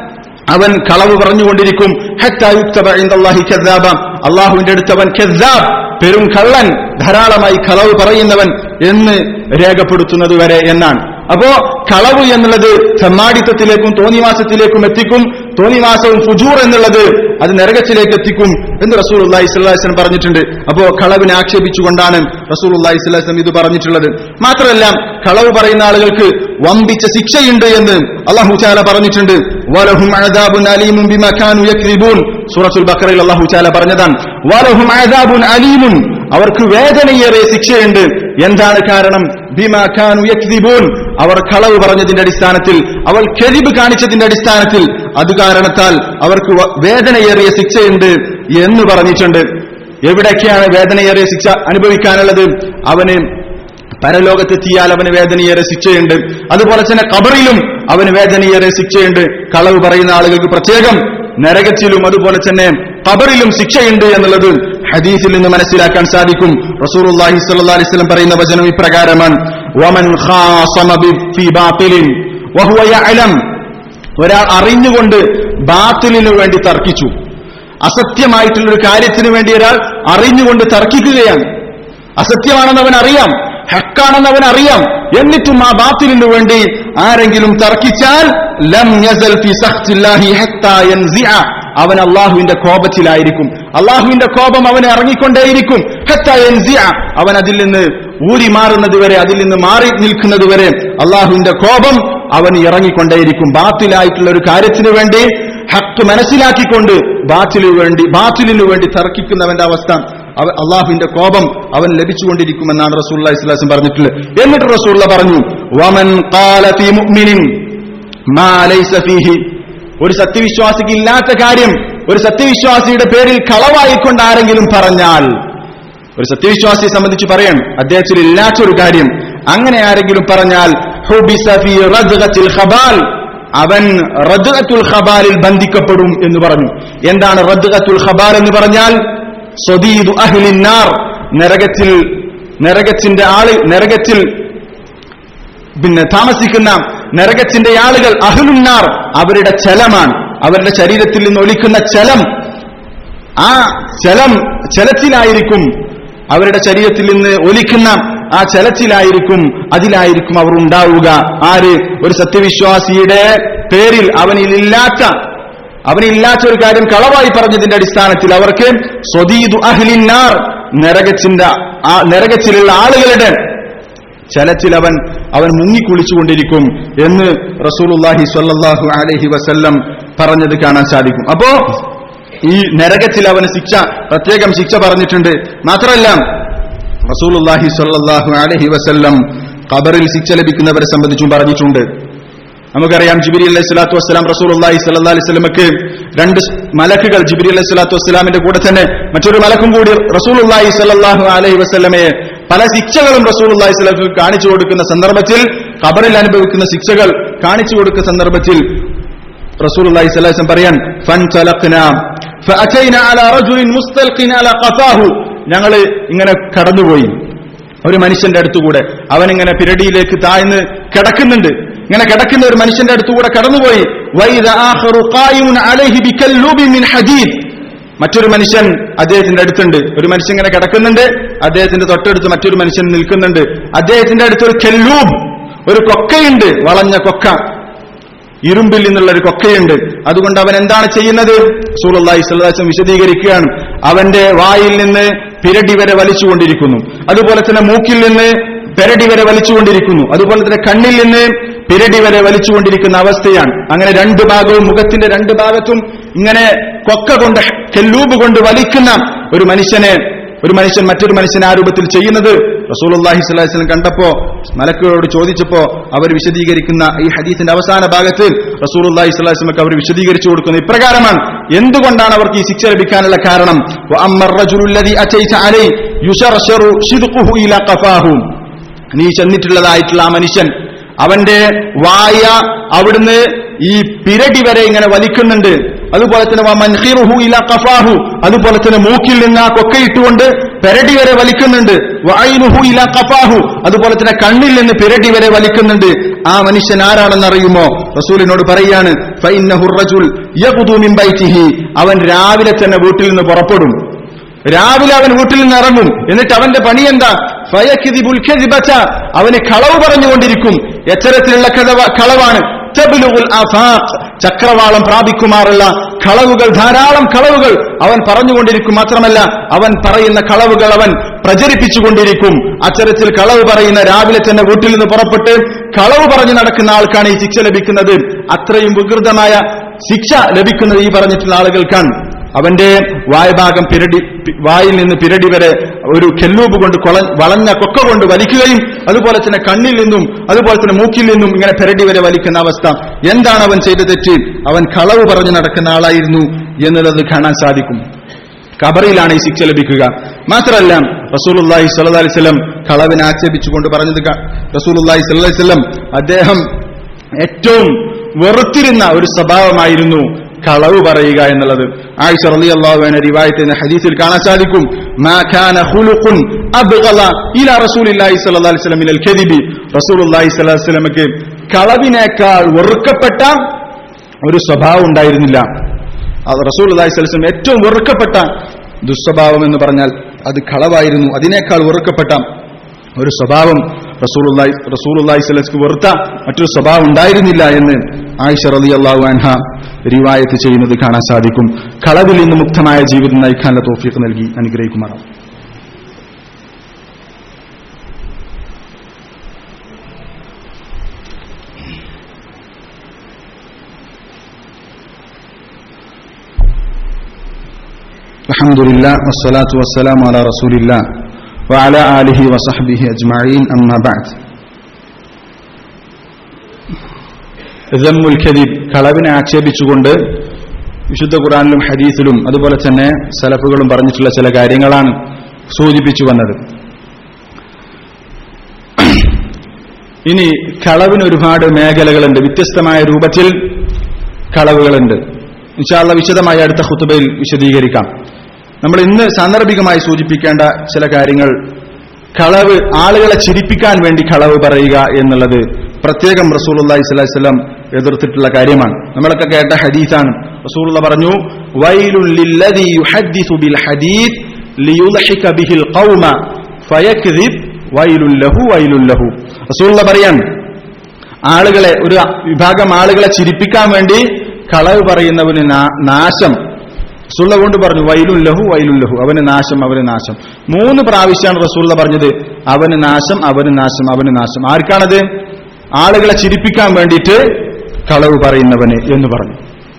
അവൻ കളവ് പറഞ്ഞുകൊണ്ടിരിക്കും "ഹത്താ യുക്തബ عند الله كذابا." അള്ളാഹുവിന്റെ അടുത്ത് അവൻ കെദ്ദാബ് പെരും കള്ളൻ ധാരാളമായി കളവ് പറയുന്നവൻ എന്ന് രേഖപ്പെടുത്തുന്നത് വരെ എന്നാണ് അപ്പോ കളവ് എന്നുള്ളത് ചമ്മാടിത്തത്തിലേക്കും തോന്നിവാസത്തിലേക്കും എത്തിക്കും തോന്നിവാസവും ഫുജൂർ എന്നുള്ളത് അത് നരകത്തിലേക്ക് എത്തിക്കും എന്ന് റസൂൽ അള്ളാഹി സ്വല്ലാസ്ലം പറഞ്ഞിട്ടുണ്ട് അപ്പോ കളവിനെ ആക്ഷേപിച്ചുകൊണ്ടാണ് റസൂൽ അള്ളാഹി സ്വല്ലാസ്ലം ഇത് പറഞ്ഞിട്ടുള്ളത് മാത്രമല്ല കളവ് പറയുന്ന ആളുകൾക്ക് വമ്പിച്ച ശിക്ഷയുണ്ട് എന്ന് അള്ളാഹു ചാല പറഞ്ഞിട്ടുണ്ട് വലഹും അഅദാബുൻ അലീമുൻ ബിമാ കാനൂ യക്ദിബൂൻ സൂറത്തുൽ ബഖറയിൽ അള്ളാഹു ചാല പറഞ്ഞതാണ് വലഹും അഅദാബുൻ അലീമുൻ അവർക്ക് വേദനയേറിയ ശിക്ഷയുണ്ട് എന്താണ് കാരണം ബിമാ കാനൂ യക്ദിബൂൻ അവർ കളവ് പറഞ്ഞതിന്റെ അടിസ്ഥാനത്തിൽ അവർ കെരിബ് കാണിച്ചതിന്റെ അടിസ്ഥാനത്തിൽ അത് കാരണത്താൽ അവർക്ക് വ- വേദനയേറിയ ശിക്ഷയുണ്ട് എന്ന് പറഞ്ഞിട്ടുണ്ട് എവിടൊക്കെയാണ് വേദനയേറിയ ശിക്ഷ അനുഭവിക്കാനുള്ളത് അവന് പരലോകത്തെത്തിയാൽ അവന് വേദനയേറെ ശിക്ഷയുണ്ട് അതുപോലെ തന്നെ കബറിലും അവന് വേദനയേറെ ശിക്ഷയുണ്ട് കളവ് പറയുന്ന ആളുകൾക്ക് പ്രത്യേകം നരകത്തിലും അതുപോലെ തന്നെ കബറിലും ശിക്ഷയുണ്ട് എന്നുള്ളത് ഹദീസിൽ നിന്ന് മനസ്സിലാക്കാൻ സാധിക്കും റസൂലുള്ളാഹി സ്വല്ലല്ലാഹി അലൈഹി വസല്ലം പറയുന്ന വചനം ഇപ്രകാരമാണ് വമൻ ഖാസമ ബി- ഫീ ബാത്തിലിൻ വഹുവ യഅലം ഒരാൾ അറിഞ്ഞുകൊണ്ട് ബാത്തിലിനു വേണ്ടി തർക്കിച്ചു അസത്യമായിട്ടുള്ള ഒരു കാര്യത്തിന് വേണ്ടി ഒരാൾ അറിഞ്ഞുകൊണ്ട് തർക്കിക്കുകയാണ് അസത്യമാണെന്ന് അവൻ അറിയാം ഹക്കാണെന്ന് അവൻ അറിയാം എന്നിട്ടും ആ ബാത്തിലിനു വേണ്ടി ആരെങ്കിലും തർക്കിച്ചാൽ ലം യസൽ ഫി സഖ്തില്ലാഹി ഹത്താ യൻസിഅ അവൻ അള്ളാഹുവിന്റെ കോപത്തിലായിരിക്കും അള്ളാഹുവിന്റെ കോപം അവനെ ഇറങ്ങിക്കൊണ്ടേയിരിക്കും ഹത്താ യൻസിഅ അവൻ അതിൽ നിന്ന് ഊരി മാറുന്നത് വരെ അതിൽ നിന്ന് മാറി നിൽക്കുന്നത് വരെ അള്ളാഹുവിന്റെ കോപം അവൻ ഇറങ്ങിക്കൊണ്ടേയിരിക്കും ബാത്തിലായിട്ടുള്ള ഒരു കാര്യത്തിന് വേണ്ടി ഹക്ക് മനസ്സിലാക്കിക്കൊണ്ട് ബാത്തിലു വേണ്ടി ബാത്തിലിനു വേണ്ടി തർക്കിക്കുന്നവന്റെ അവസ്ഥ അവ അള്ളാഹുവിന്റെ കോപം അവൻ ലഭിച്ചുകൊണ്ടിരിക്കുമെന്നാണ് റസൂള്ള ഇസ്ലാസം പറഞ്ഞിട്ടുള്ളത് എന്നിട്ട് റസൂള്ള പറഞ്ഞു വമൻ ഖാല ഫീ മുഅ്മിനിൻ മാ ലൈസ ഫീഹി ഒരു സത്യവിശ്വാസിക്ക് ഇല്ലാത്ത കാര്യം ഒരു സത്യവിശ്വാസിയുടെ പേരിൽ കളവായിക്കൊണ്ട് ആരെങ്കിലും പറഞ്ഞാൽ ഒരു സത്യവിശ്വാസിയെ സംബന്ധിച്ച് പറയണം അദ്ദേഹത്തിൽ ഇല്ലാത്ത ഒരു കാര്യം അങ്ങനെ ആരെങ്കിലും പറഞ്ഞാൽ ഹുബിസ ഫീ റദ്ഗത്തിൽ ഖബാൽ അവൻ റദ്ഗത്തുൽ ഖബാലിൽ ബന്ധിക്കപ്പെടും എന്ന് പറഞ്ഞു എന്താണ് റദ്ഗത്തുൽ ഖബാൽ എന്ന് പറഞ്ഞാൽ സ്വദീദു അഹ്ലിന്നാർ നരകത്തിൽ നരകത്തിന്റെ ആള് നരകത്തിൽ പിന്നെ താമസിക്കുന്ന നരകത്തിന്റെ ആളുകൾ അഹ്ലുന്നാർ അവരുടെ ചലമാണ് അവരുടെ ശരീരത്തിൽ നിന്ന് ഒലിക്കുന്ന ചലം ആ ചലം ചലത്തിലായിരിക്കും അവരുടെ ശരീരത്തിൽ നിന്ന് ഒലിക്കുന്ന ആ ചലത്തിലായിരിക്കും അതിലായിരിക്കും അവർ ഉണ്ടാവുക ആര് ഒരു സത്യവിശ്വാസിയുടെ പേരിൽ അവനിലില്ലാത്ത അവനില്ലാത്ത ഒരു കാര്യം കളവായി പറഞ്ഞതിന്റെ അടിസ്ഥാനത്തിൽ അവർക്ക് സ്വദീദു അഹ്ലിന്നാർ നരകത്തിന്റെ ആ നരകത്തിലുള്ള ആളുകളുടെ ചലത്തിൽ അവൻ അവൻ മുങ്ങിക്കുളിച്ചുകൊണ്ടിരിക്കും എന്ന് റസൂലുള്ളാഹി സ്വല്ലല്ലാഹു അലൈഹി വസല്ലം പറഞ്ഞത് കാണാൻ സാധിക്കും അപ്പോ ഈ നരകത്തിൽ അവന് ശിക്ഷ പ്രത്യേകം ശിക്ഷ പറഞ്ഞിട്ടുണ്ട് മാത്രമല്ല റസൂലുള്ളാഹി സ്വല്ലല്ലാഹു അലൈഹി വസല്ലം ഖബറിൽ ശിക്ഷ ലഭിക്കുന്നവരെ സംബന്ധിച്ചും പറഞ്ഞിട്ടുണ്ട് നമുക്കറിയാം ജിബിരി അലൈഹി സ്വലാത്തു വസ്സലാം റസൂൽ അള്ളാഹി സല്ലാ അലൈഹി സ്വലമക്ക് രണ്ട് മലക്കുകൾ ജിബിരി അലൈഹി സ്വലാത്തു വസ്സലാമിന്റെ കൂടെ തന്നെ മറ്റൊരു മലക്കും കൂടി റസൂൽ അള്ളാഹി സല്ലാഹു അലൈഹി വസ്ലമയെ പല ശിക്ഷകളും റസൂൽ അള്ളാഹി സ്വലക്ക് കാണിച്ചു കൊടുക്കുന്ന സന്ദർഭത്തിൽ ഖബറിൽ അനുഭവിക്കുന്ന ശിക്ഷകൾ കാണിച്ചു കൊടുക്കുന്ന സന്ദർഭത്തിൽ റസൂൽ അള്ളാഹി സ്വലാസം പറയാൻ ഫൻ فأتينا على رجل مستلق على قفاه ഞങ്ങൾ ഇങ്ങനെ കടന്നുപോയി ഒരു മനുഷ്യന്റെ അടുത്തുകൂടെ അവനിങ്ങനെ പിരടിയിലേക്ക് താഴ്ന്ന് കിടക്കുന്നുണ്ട് ഇങ്ങനെ കിടക്കുന്ന ഒരു മനുഷ്യന്റെ അടുത്തുകൂടെ കടന്നുപോയി വൈദ ആഖറു ഖായിമുൻ അലൈഹി ബികല്ലൂബി മിൻ ഹദീദ് മറ്റൊരു മനുഷ്യൻ അദ്ദേഹത്തിന്റെ അടുത്തുണ്ട് ഒരു മനുഷ്യൻ ഇങ്ങനെ കിടക്കുന്നുണ്ട് അദ്ദേഹത്തിന്റെ തൊട്ടടുത്ത് മറ്റൊരു മനുഷ്യൻ നിൽക്കുന്നുണ്ട് അദ്ദേഹത്തിന്റെ അടുത്ത് ഒരു കെല്ലൂബ് ഒരു കൊക്കയുണ്ട് വളഞ്ഞ കൊക്ക ഇരുമ്പിൽ നിന്നുള്ള ഒരു കൊക്കയുണ്ട് അതുകൊണ്ട് അവൻ എന്താണ് ചെയ്യുന്നത് സൂറുല്ലാഹി സ്വലാസം വിശദീകരിക്കുകയാണ് അവന്റെ വായിൽ നിന്ന് പിരടി വരെ വലിച്ചുകൊണ്ടിരിക്കുന്നു അതുപോലെ തന്നെ മൂക്കിൽ നിന്ന് പെരടി വരെ വലിച്ചുകൊണ്ടിരിക്കുന്നു അതുപോലെ തന്നെ കണ്ണിൽ നിന്ന് പിരടി വരെ വലിച്ചുകൊണ്ടിരിക്കുന്ന അവസ്ഥയാണ് അങ്ങനെ രണ്ട് ഭാഗവും മുഖത്തിന്റെ രണ്ട് ഭാഗത്തും ഇങ്ങനെ കൊക്ക കൊണ്ട് കെല്ലൂബ് കൊണ്ട് വലിക്കുന്ന ഒരു മനുഷ്യനെ ഒരു മനുഷ്യൻ മറ്റൊരു മനുഷ്യൻ ആ രൂപത്തിൽ ചെയ്യുന്നത് റസൂലുള്ളാഹി സ്വല്ലല്ലാഹി അലൈഹി വസല്ലം കണ്ടപ്പോ മലക്കുകളോട് ചോദിച്ചപ്പോ അവർ വിശദീകരിക്കുന്ന ഈ ഹദീസിന്റെ അവസാന ഭാഗത്ത് റസൂലുള്ളാഹി സ്വല്ലല്ലാഹി അലൈഹി വസല്ലം അവർ വിശദീകരിച്ചു കൊടുക്കുന്നത് ഇപ്രകാരമാണ് എന്തുകൊണ്ടാണ് അവർക്ക് ഈ ശിക്ഷ ലഭിക്കാനുള്ള കാരണം വഅമ്മ الرجل الذي أتيت عليه يشرشر شدقه إلى قفاه നീ ചെന്നിട്ടുള്ളതായിട്ടുള്ള ആ മനുഷ്യൻ അവന്റെ വായ അവിടുന്ന് ഈ പിരടി വരെ ഇങ്ങനെ വലിക്കുന്നുണ്ട് അതുപോലെ തന്നെ വമൻഖിറുഹു ഇലാ ഖഫാഹു അതുപോലെ തന്നെ മൂക്കിൽ നിന്ന് ആ കൊക്കയിട്ടുകൊണ്ട് പെരടി വരെ വലിക്കുന്നുണ്ട് വഅൈനുഹു ഇലാ ഖഫാഹു അതുപോലെ തന്നെ കണ്ണിൽ നിന്ന് പിരടി വരെ വലിക്കുന്നുണ്ട് ആ മനുഷ്യൻ ആരാണെന്ന് അറിയുമോ റസൂലിനോട് പറയാണ് ഫഇന്നഹു റജുൽ യഖ്ദു മിൻ ബൈതിഹി അവൻ രാവിലെ തന്നെ വീട്ടിൽ നിന്ന് പുറപ്പെടും രാവിലെ അവൻ വീട്ടിൽ നിന്ന് ഇറങ്ങും എന്നിട്ട് അവന്റെ പണി എന്താ ഫയക്കിദിബുൽ കദിബത അവന് കളവ് പറഞ്ഞുകൊണ്ടിരിക്കും എത്തരത്തിലുള്ള കഥവ- കളവാണ് തബ്ലുഗുൽ ആഫാഖ് ചക്രവാളം പ്രാപിക്കുമാറുള്ള കളവുകൾ ധാരാളം കളവുകൾ അവൻ പറഞ്ഞുകൊണ്ടിരിക്കും മാത്രമല്ല അവൻ പറയുന്ന കളവുകൾ അവൻ പ്രചരിപ്പിച്ചുകൊണ്ടിരിക്കും അത്തരത്തിൽ കളവ് പറയുന്ന രാവിലെ തന്നെ വീട്ടിൽ നിന്ന് പുറപ്പെട്ട് കളവ് പറഞ്ഞു നടക്കുന്ന ആൾക്കാണ് ഈ ശിക്ഷ ലഭിക്കുന്നത് അത്രയും വികൃതമായ ശിക്ഷ ലഭിക്കുന്നത് ഈ പറഞ്ഞിട്ടുള്ള ആളുകൾക്കാണ് അവന്റെ വായഭാഗം പിരടി പി- വായിൽ നിന്ന് പിരടി വരെ ഒരു കെല്ലൂപ്പ് കൊണ്ട് കൊള വളഞ്ഞ കൊക്ക കൊണ്ട് വലിക്കുകയും അതുപോലെ തന്നെ കണ്ണിൽ നിന്നും അതുപോലെ തന്നെ മൂക്കിൽ നിന്നും ഇങ്ങനെ പിരടി വരെ വലിക്കുന്ന അവസ്ഥ എന്താണ് അവൻ ചെയ്ത തെറ്റ് അവൻ കളവ് പറഞ്ഞു നടക്കുന്ന ആളായിരുന്നു എന്നുള്ളത് കാണാൻ സാധിക്കും ഖബറിലാണ് ഈ ശിക്ഷ ലഭിക്കുക മാത്രമല്ല റസൂലുള്ളാഹി സ്വല്ലല്ലാഹി അലൈഹി വസല്ലം കളവിനെ ആക്ഷേപിച്ചുകൊണ്ട് പറഞ്ഞത് ക- റസൂലുള്ളാഹി സ്വല്ലല്ലാഹി അലൈഹി വസല്ലം അദ്ദേഹം ഏറ്റവും വെറുത്തിരുന്ന ഒരു സ്വഭാവമായിരുന്നു കളവ് പറയുക എന്നുള്ളത് ആയിഷ റളിയല്ലാഹു അൻഹ റിവായത്ത് എന്ന ഹദീസിൽ കാണാൻ സാധിക്കും മാ കാന ഖുലുഖുൻ അബ്ഗള ഇലാ റസൂലില്ലാഹി സ്വല്ലല്ലാഹി അലൈഹി വസല്ലം മിനൽ കദിബി റസൂലുള്ളാഹി സ്വല്ലല്ലാഹി അലൈഹി വസല്ലമക്ക് കളവിനേക്കാൾ വെറുക്കപ്പെട്ട ഒരു സ്വഭാവം ഉണ്ടായിരുന്നില്ല അത് റസൂൽ അള്ളാഹിസ്വലം ഏറ്റവും വെറുക്കപ്പെട്ട ദുസ്വഭാവം എന്ന് പറഞ്ഞാൽ അത് കളവായിരുന്നു അതിനേക്കാൾ വെറുക്കപ്പെട്ട ഒരു സ്വഭാവം റസൂലുള്ളാഹി റസൂലുള്ളാഹി സ്വലസ്ക്ക് വെറുത്ത മറ്റൊരു സ്വഭാവം ഉണ്ടായിരുന്നില്ല എന്ന് ആയിഷ റളി അള്ളാഹു അൻഹ റിവായത്ത് ചെയ്യുന്നത് കാണാൻ സാധിക്കും കളവിൽ നിന്ന് മുക്തമായ ജീവിതം നയിക്കാനുള്ള തോഫീക്ക് നൽകി അനുഗ്രഹിക്കുമാറാം الحمد لله والصلاة والسلام على رسول الله وعلى آله وصحبه أجمعين أما بعد ദമ്മുൽ ഖദീബ് കളവിനെ ആക്ഷേപിച്ചുകൊണ്ട് വിശുദ്ധ ഖുറാനിലും ഹദീസിലും അതുപോലെ തന്നെ സലഫുകളും പറഞ്ഞിട്ടുള്ള ചില കാര്യങ്ങളാണ് സൂചിപ്പിച്ചു വന്നത് ഇനി കളവിന് ഒരുപാട് മേഖലകളുണ്ട് വ്യത്യസ്തമായ രൂപത്തിൽ കളവുകളുണ്ട് ഇൻഷാല്ല വിശദമായി അടുത്ത ഖുത്തുബയിൽ വിശദീകരിക്കാം നമ്മൾ ഇന്ന് സാന്ദർഭികമായി സൂചിപ്പിക്കേണ്ട ചില കാര്യങ്ങൾ കളവ് ആളുകളെ ചിരിപ്പിക്കാൻ വേണ്ടി കളവ് പറയുക എന്നുള്ളത് പ്രത്യേകം റസൂലുള്ളാഹി സ്വല്ലല്ലാഹി അലൈഹി വസല്ലം എതിർത്തിട്ടുള്ള കാര്യമാണ് നമ്മളൊക്കെ കേട്ട ഹദീസാണ് റസൂലുള്ള പറഞ്ഞു വൈലുൽ ലില്ലദി യുഹദ്ദിസു ബിൽ ഹദീസ് ലിയുദ്ഹിക ബിഹിൽ ഖൗമ ഫയക്ദിബ് വൈലുൽ ലഹു വൈലുൽ ലഹു റസൂലുള്ള പറയാൻ ആളുകളെ ഒരു വിഭാഗം ആളുകളെ ചിരിപ്പിക്കാൻ വേണ്ടി കളവ് പറയുന്നവന് നാ- നാശം റസൂള്ള കൊണ്ട് പറഞ്ഞു വൈലുൽ ലഹു വൈലുൽ ലഹു അവന് നാശം അവന് നാശം മൂന്ന് പ്രാവശ്യമാണ് റസൂള്ള പറഞ്ഞത് അവന് നാശം അവന് നാശം അവന് നാശം ആർക്കാണത് ആളുകളെ ചിരിപ്പിക്കാൻ വേണ്ടിയിട്ട് കളവ് പറയുന്നവന് എന്ന് പറഞ്ഞു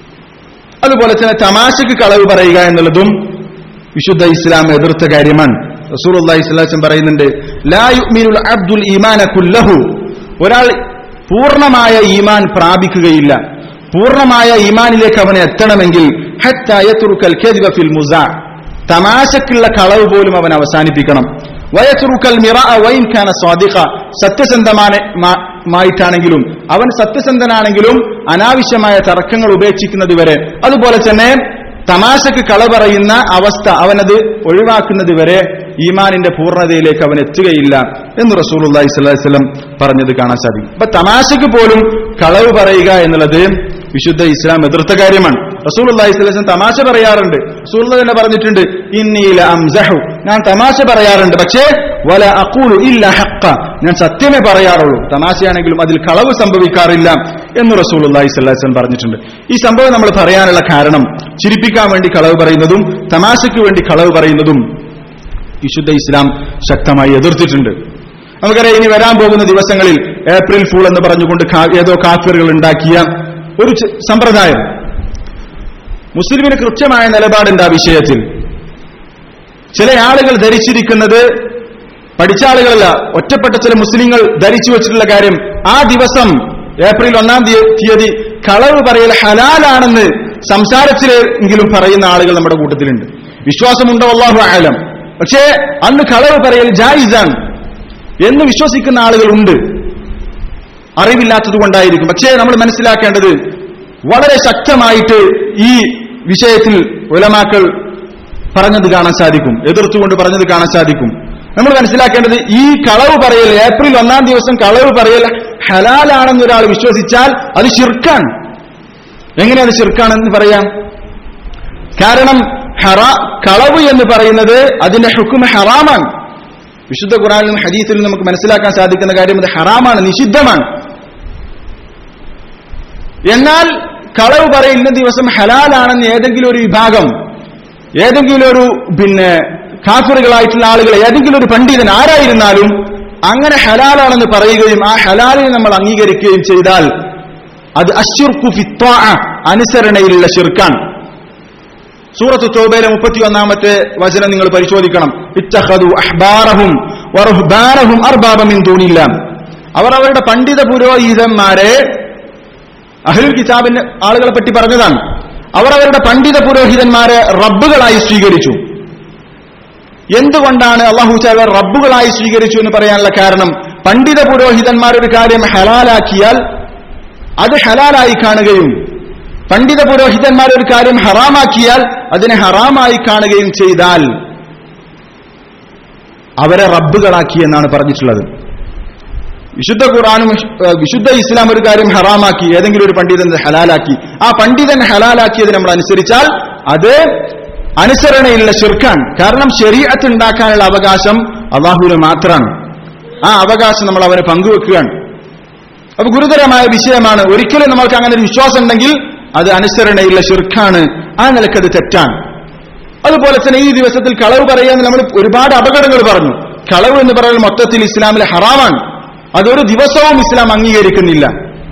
അതുപോലെ തന്നെ തമാശക്ക് കളവ് പറയുക എന്നുള്ളതും വിശുദ്ധ ഇസ്ലാം എതിർത്ത കാര്യമാണ് റസൂൽ ഇസ്ലാം പറയുന്നുണ്ട് ലാ യുഅ്മിനുൽ അബ്ദുൽ ഈമാന കുല്ലഹു ഒരാൾ പൂർണ്ണമായ ഈമാൻ പ്രാപിക്കുകയില്ല പൂർണ്ണമായ ഈമാനിലേക്ക് അവനെ എത്തണമെങ്കിൽ ഹത്താ യത്റുക്കൽ കദിബ ഫിൽ മുസാ തമാശക്കുള്ള കളവ് പോലും അവൻ അവസാനിപ്പിക്കണം വയത്തുറുക്കൽ മിറ വൈൻ ഖാന സ്വാദിഖ സത്യസന്ധമാണ് മാ- മായിട്ടാണെങ്കിലും അവൻ സത്യസന്ധനാണെങ്കിലും അനാവശ്യമായ തർക്കങ്ങൾ ഉപേക്ഷിക്കുന്നത് വരെ അതുപോലെ തന്നെ തമാശക്ക് കള പറയുന്ന അവസ്ഥ അവനത് ഒഴിവാക്കുന്നത് വരെ ഈമാനിന്റെ പൂർണ്ണതയിലേക്ക് അവൻ എത്തുകയില്ല എന്ന് റസൂലുള്ളാഹി സ്വല്ലല്ലാഹി അലൈഹി വസല്ലം പറഞ്ഞത് കാണാൻ സാധിക്കും അപ്പൊ തമാശക്ക് പോലും കളവ് പറയുക എന്നുള്ളത് വിശുദ്ധ ഇസ്ലാം എതിർത്ത കാര്യമാണ് റസൂലുള്ളാഹി സ്വല്ലല്ലാഹി അലൈഹി വസല്ലം തമാശ പറയാറുണ്ട് റസൂലുള്ള തന്നെ പറഞ്ഞിട്ടുണ്ട് ഇന്നീല അംസഹു ഞാൻ തമാശ പറയാറുണ്ട് പക്ഷേ വല അഖൂലു ഇല്ല ഹഖ ഞാൻ സത്യമേ പറയാറുള്ളൂ തമാശയാണെങ്കിലും അതിൽ കളവ് സംഭവിക്കാറില്ല എന്ന് റസൂലുള്ളാഹി സ്വല്ലല്ലാഹി അലൈഹി വസല്ലം പറഞ്ഞിട്ടുണ്ട് ഈ സംഭവം നമ്മൾ പറയാനുള്ള കാരണം ചിരിപ്പിക്കാൻ വേണ്ടി കളവ് പറയുന്നതും തമാശയ്ക്ക് വേണ്ടി കളവ് പറയുന്നതും വിശുദ്ധ ഇസ്ലാം ശക്തമായി എതിർത്തിട്ടുണ്ട് നമുക്കറിയാം ഇനി വരാൻ പോകുന്ന ദിവസങ്ങളിൽ ഏപ്രിൽ ഫൂൾ എന്ന് പറഞ്ഞുകൊണ്ട് കാ- ഏതോ കാഫിറുകൾ ഉണ്ടാക്കിയ ഒരു ചെ- സമ്പ്രദായം മുസ്ലിമിന് കൃത്യമായ നിലപാടുണ്ട് ആ വിഷയത്തിൽ ചില ആളുകൾ ധരിച്ചിരിക്കുന്നത് പഠിച്ച ആളുകളല്ല ഒറ്റപ്പെട്ട ചില മുസ്ലിങ്ങൾ ധരിച്ചു വെച്ചിട്ടുള്ള കാര്യം ആ ദിവസം ഏപ്രിൽ ഒന്നാം തീയ- തീയതി കളവ് പറയൽ ഹലാലാണെന്ന് സംസാരത്തിലെങ്കിലും പറയുന്ന ആളുകൾ നമ്മുടെ കൂട്ടത്തിലുണ്ട് വിശ്വാസമുണ്ടോ അള്ളാഹു ആലം പക്ഷേ അന്ന് കളവ് പറയൽ ജായിസാണ് എന്ന് വിശ്വസിക്കുന്ന ആളുകളുണ്ട് അറിവില്ലാത്തത് കൊണ്ടായിരിക്കും പക്ഷേ നമ്മൾ മനസ്സിലാക്കേണ്ടത് വളരെ ശക്തമായിട്ട് ഈ വിഷയത്തിൽ ഉലമാക്കൾ പറഞ്ഞത് കാണാൻ സാധിക്കും എതിർത്തുകൊണ്ട് പറഞ്ഞത് കാണാൻ സാധിക്കും നമ്മൾ മനസ്സിലാക്കേണ്ടത് ഈ കളവ് പറയൽ ഏപ്രിൽ ഒന്നാം ദിവസം കളവ് പറയൽ ഹലാലാണെന്ന് ഒരാൾ വിശ്വസിച്ചാൽ അത് ശിർക്കാണ് എങ്ങനെ അത് ശിർക്കാണെന്ന് പറയാം കാരണം ഹറാ കളവ് എന്ന് പറയുന്നത് അതിന്റെ ഹുക്കും ഹറാമാണ് വിശുദ്ധ ഖുറാനിലും ഹദീസിലും നമുക്ക് മനസ്സിലാക്കാൻ സാധിക്കുന്ന കാര്യം അത് ഹറാമാണ് നിഷിദ്ധമാണ് എന്നാൽ കളവ് പറയുന്ന ദിവസം ഹലാലാണെന്ന് ഏതെങ്കിലും ഒരു വിഭാഗം ഏതെങ്കിലും ഒരു പിന്നെ കാഫറുകളായിട്ടുള്ള ആളുകൾ ഏതെങ്കിലും ഒരു പണ്ഡിതൻ ആരായിരുന്നാലും അങ്ങനെ ഹലാലാണെന്ന് പറയുകയും ആ ഹലാലിനെ നമ്മൾ അംഗീകരിക്കുകയും ചെയ്താൽ അത് അശുർക്കു ഫിത്വാ അനുസരണയിലുള്ള ഷിർക്കാണ് സൂറത്ത് തോബയിലെ മുപ്പത്തി ഒന്നാമത്തെ വചനം നിങ്ങൾ പരിശോധിക്കണം ഇത്തഹദു അഹ്ബാറഹും വറുഹ്ബാനഹും അർബാബമിൻ ദൂനില്ല അവർ അവരുടെ പണ്ഡിത പുരോഹിതന്മാരെ അഹ്ലുൽ കിതാബിന്റെ ആളുകളെ പറ്റി പറഞ്ഞതാണ് അവർ അവരുടെ പണ്ഡിത പുരോഹിതന്മാരെ റബ്ബുകളായി സ്വീകരിച്ചു എന്തുകൊണ്ടാണ് അള്ളാഹു ചാല റബ്ബുകളായി സ്വീകരിച്ചു എന്ന് പറയാനുള്ള കാരണം പണ്ഡിത പുരോഹിതന്മാർ ഒരു കാര്യം ഹലാലാക്കിയാൽ അത് ഹലാലായി കാണുകയും പണ്ഡിത പുരോഹിതന്മാർ ഒരു കാര്യം ഹറാമാക്കിയാൽ അതിനെ ഹറാമായി കാണുകയും ചെയ്താൽ അവരെ റബ്ബുകളാക്കി എന്നാണ് പറഞ്ഞിട്ടുള്ളത് വിശുദ്ധ ഖുറാനും ഏഹ്, വിശുദ്ധ ഇസ്ലാം ഒരു കാര്യം ഹറാമാക്കി ഏതെങ്കിലും ഒരു പണ്ഡിതൻ അത് ഹലാലാക്കി ആ പണ്ഡിതൻ ഹലാലാക്കിയത് നമ്മൾ അനുസരിച്ചാൽ അത് അനുസരണയിലുള്ള ഷിർക്കാൻ കാരണം ശരീരത്ത് ഉണ്ടാക്കാനുള്ള അവകാശം അള്ളാഹുവിന് മാത്രമാണ് ആ അവകാശം നമ്മൾ അവന് പങ്കുവെക്കുകയാണ് അപ്പൊ ഗുരുതരമായ വിഷയമാണ് ഒരിക്കലും നമ്മൾക്ക് അങ്ങനെ ഒരു വിശ്വാസം ഉണ്ടെങ്കിൽ അത് അനുസരണയില്ല ഷിർക്കാണ് ആ നിലക്കത് തെറ്റാണ് അതുപോലെ തന്നെ ഈ ദിവസത്തിൽ കളവ് പറയാന്ന് നമ്മൾ ഒരുപാട് അപകടങ്ങൾ പറഞ്ഞു കളവ് എന്ന് പറയുന്നത് മൊത്തത്തിൽ ഇസ്ലാമിലെ ഹറാമാണ് അതൊരു ദിവസവും ഇസ്ലാം അംഗീകരിക്കുന്നില്ല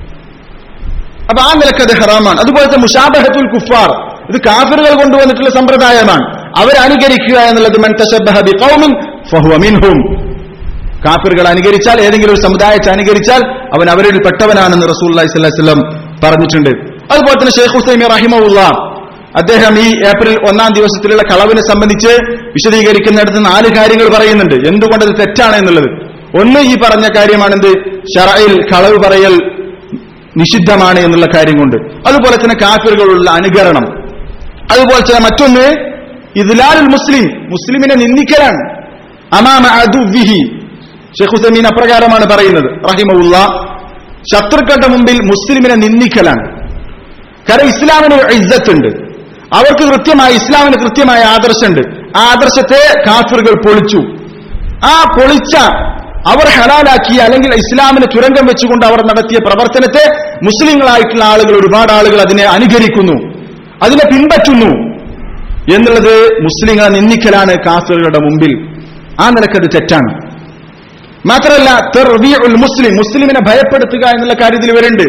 അപ്പൊ ആ നിലക്കത് ഹറാമാണ് അതുപോലത്തെ മുഷാബഹത്തുൽ കുഫാർ ഇത് കാഫിറുകൾ കൊണ്ടുവന്നിട്ടുള്ള സമ്പ്രദായമാണ് അവരനുകരിക്കുക എന്നുള്ളത് മൻ തശബ്ബഹ ബിഖൗമിൻ ഫഹുവ മിൻഹും കാഫിറുകൾ അനുകരിച്ചാൽ ഏതെങ്കിലും ഒരു സമുദായത്തെ അനുകരിച്ചാൽ അവൻ അവരിൽ പെട്ടവനാണെന്ന് റസൂല്ലി സ്വല്ലം പറഞ്ഞിട്ടുണ്ട് അതുപോലെ തന്നെ ഷെയ്ഖ് ഹുസൈമി റഹിമുള്ള അദ്ദേഹം ഈ ഏപ്രിൽ ഒന്നാം ദിവസത്തിലുള്ള കളവിനെ സംബന്ധിച്ച് വിശദീകരിക്കുന്നിടത്ത് നാല് കാര്യങ്ങൾ പറയുന്നുണ്ട് എന്തുകൊണ്ടത് തെറ്റാണ് എന്നുള്ളത് ഒന്ന് ഈ പറഞ്ഞ കാര്യമാണെന്ത് ഷറയിൽ കളവ് പറയൽ നിഷിദ്ധമാണ് എന്നുള്ള കാര്യം കൊണ്ട് അതുപോലെ തന്നെ കാഫിറുകളുള്ള അനുകരണം അതുപോലെ തന്നെ മറ്റൊന്ന് ഇദ്ലാലുൽ മുസ്ലിം മുസ്ലിമിനെ നിന്ദിക്കലാണ് അമാമ അദുവിഹി ഷെയ്ഖ് ഹുസൈമീൻ അപ്രകാരമാണ് പറയുന്നത് റഹിമുള്ള ശത്രുക്കളുടെ മുമ്പിൽ മുസ്ലിമിനെ നിന്ദിക്കലാണ് കാരണം ഇസ്ലാമിന് ഒരു ഇജ്ജത്തുണ്ട് അവർക്ക് കൃത്യമായ ഇസ്ലാമിന് കൃത്യമായ ആദർശമുണ്ട് ആ ആദർശത്തെ കാഫിറുകൾ പൊളിച്ചു ആ പൊളിച്ച അവർ ഹലാലാക്കിയ അല്ലെങ്കിൽ ഇസ്ലാമിന് തുരങ്കം വെച്ചുകൊണ്ട് അവർ നടത്തിയ പ്രവർത്തനത്തെ മുസ്ലിങ്ങളായിട്ടുള്ള ആളുകൾ ഒരുപാട് ആളുകൾ അതിനെ അനുകരിക്കുന്നു അതിനെ പിൻപറ്റുന്നു എന്നുള്ളത് മുസ്ലിങ്ങളെ നിന്ദിക്കലാണ് കാഫിറുകളുടെ മുമ്പിൽ ആ നിലക്കത് തെറ്റാണ് മാത്രമല്ല തെർവിയുൽ മുസ്ലിം മുസ്ലിമിനെ ഭയപ്പെടുത്തുക എന്നുള്ള കാര്യത്തിൽ വരുന്നുണ്ട്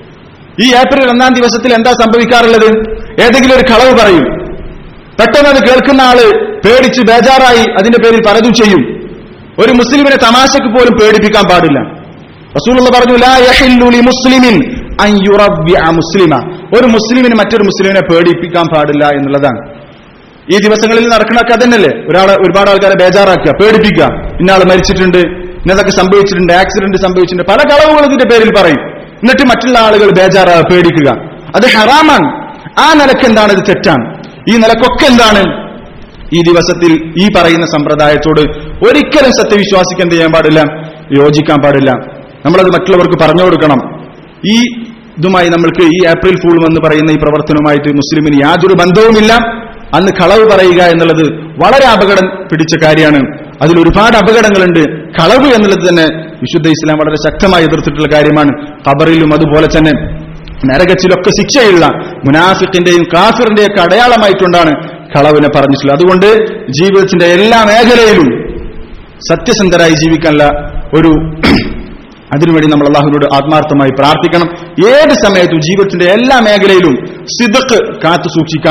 ഈ ഏപ്രിൽ ഒന്നാം ദിവസത്തിൽ എന്താ സംഭവിക്കാറുള്ളത് ഏതെങ്കിലും ഒരു കളവ് പറയും പെട്ടെന്ന് അത് കേൾക്കുന്ന ആള് പേടിച്ച് ബേജാറായി അതിന്റെ പേരിൽ പലതും ചെയ്യും ഒരു മുസ്ലിമിനെ തമാശക്ക് പോലും പേടിപ്പിക്കാൻ പാടില്ല റസൂലുള്ള പറഞ്ഞു ലാ യഹില്ലു ലി മുസ്ലിമിൻ അൻ യുറവ്വിഅ മുസ്ലിമ ഒരു മുസ്ലിമിന് മറ്റൊരു മുസ്ലിമിനെ പേടിപ്പിക്കാൻ പാടില്ല എന്നുള്ളതാണ് ഈ ദിവസങ്ങളിൽ നടക്കണൊക്കെ അതന്നെയല്ലേ ഒരാളെ ഒരുപാട് ആൾക്കാരെ ബേജാറാക്കുക പേടിപ്പിക്കുക ഇന്നാൾ മരിച്ചിട്ടുണ്ട് ഇന്നതൊക്കെ സംഭവിച്ചിട്ടുണ്ട് ആക്സിഡന്റ് സംഭവിച്ചിട്ടുണ്ട് പല കളവുകൾ ഇതിന്റെ പേരിൽ പറയും എന്നിട്ട് മറ്റുള്ള ആളുകൾ ബേജാറാ പേടിക്കുക അത് ഹറാമാണ് ആ നിലക്ക് എന്താണ് ഇത് തെറ്റാണ് ഈ നിലക്കൊക്കെ എന്താണ് ഈ ദിവസത്തിൽ ഈ പറയുന്ന സമ്പ്രദായത്തോട് ഒരിക്കലും സത്യവിശ്വാസിക്ക് എന്ത് ചെയ്യാൻ പാടില്ല യോജിക്കാൻ പാടില്ല നമ്മളത് മറ്റുള്ളവർക്ക് പറഞ്ഞു കൊടുക്കണം ഈ ഇതുമായി നമ്മൾക്ക് ഈ ഏപ്രിൽ ഫൂൾ എന്ന് പറയുന്ന ഈ പ്രവർത്തനവുമായിട്ട് മുസ്ലിമിന് യാതൊരു ബന്ധവുമില്ല അന്ന് കളവ് പറയുക എന്നുള്ളത് വളരെ അപകടം പിടിച്ച കാര്യമാണ് അതിൽ ഒരുപാട് അപകടങ്ങളുണ്ട് കളവ് എന്നുള്ളത് തന്നെ വിശുദ്ധ ഇസ്ലാം വളരെ ശക്തമായി എതിർത്തിട്ടുള്ള കാര്യമാണ് ഖബറിലും അതുപോലെ തന്നെ നരകത്തിലൊക്കെ ശിക്ഷയുള്ള മുനാഫിക്കിന്റെയും കാഫിറിന്റെയും ഒക്കെ അടയാളമായിട്ടുണ്ടാണ് കളവിനെ പറഞ്ഞിട്ടുള്ളത് അതുകൊണ്ട് ജീവിതത്തിന്റെ എല്ലാ മേഖലയിലും സത്യസന്ധരായി ജീവിക്കാനുള്ള ഒരു അതിനുവേണ്ടി നമ്മൾ അള്ളാഹുവിനോട് ആത്മാർത്ഥമായി പ്രാർത്ഥിക്കണം ഏത് സമയത്തും ജീവിതത്തിന്റെ എല്ലാ മേഖലയിലും സിദക്ക് കാത്തു സൂക്ഷിക്കാൻ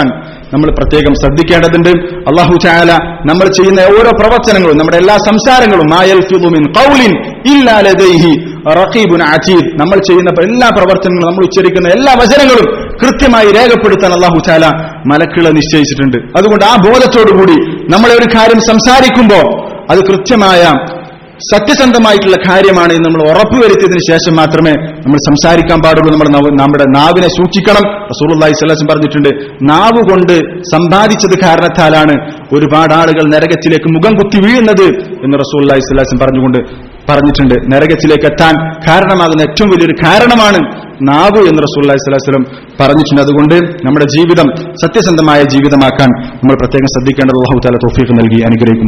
നമ്മൾ പ്രത്യേകം ശ്രദ്ധിക്കേണ്ടതുണ്ട് അള്ളാഹു ചായാല നമ്മൾ ചെയ്യുന്ന ഓരോ പ്രവർത്തനങ്ങളും നമ്മുടെ എല്ലാ സംസാരങ്ങളും മായൽ ഫിദുമിൻ ഖൗലിൻ ഇല്ലാ ലദൈഹി റഖീബുൻ അതീദ് നമ്മൾ ചെയ്യുന്ന എല്ലാ പ്രവർത്തനങ്ങളും നമ്മൾ ഉച്ചരിക്കുന്ന എല്ലാ വചനങ്ങളും കൃത്യമായി രേഖപ്പെടുത്താൻ അള്ളാഹു ചാല മലക്കുകളെ നിശ്ചയിച്ചിട്ടുണ്ട് അതുകൊണ്ട് ആ ബോധത്തോടുകൂടി നമ്മളെ ഒരു കാര്യം സംസാരിക്കുമ്പോൾ അത് കൃത്യമായ സത്യസന്ധമായിട്ടുള്ള കാര്യമാണ് എന്ന് നമ്മൾ ഉറപ്പുവരുത്തിയതിനു ശേഷം മാത്രമേ നമ്മൾ സംസാരിക്കാൻ പാടുള്ളൂ നമ്മുടെ നവ- നമ്മുടെ നാവിനെ സൂക്ഷിക്കണം റസൂലുള്ളാഹി സ്വല്ലല്ലാഹു അലൈഹി പറഞ്ഞിട്ടുണ്ട് നാവ് കൊണ്ട് സമ്പാദിച്ചത് കാരണത്താലാണ് ഒരുപാട് ആളുകൾ നരകത്തിലേക്ക് മുഖം കുത്തി വീഴുന്നത് എന്ന് റസൂലുള്ളാഹി സ്വല്ലല്ലാഹു അലൈഹി വസല്ലം പറഞ്ഞുകൊണ്ട് പറഞ്ഞിട്ടുണ്ട് നരകത്തിലേക്ക് എത്താൻ കാരണമാകുന്ന ഏറ്റവും വലിയൊരു കാരണമാണ് നാവ് എന്ന് റസൂലുള്ളാഹി സ്വല്ലല്ലാഹു അലൈഹി വസല്ലം പറഞ്ഞിട്ടുണ്ട് അതുകൊണ്ട് നമ്മുടെ ജീവിതം സത്യസന്ധമായ ജീവിതമാക്കാൻ നമ്മൾ പ്രത്യേകം ശ്രദ്ധിക്കേണ്ടത് അള്ളാഹു താല തൗഫീഖ് നൽകി അനുഗ്രഹിക്കും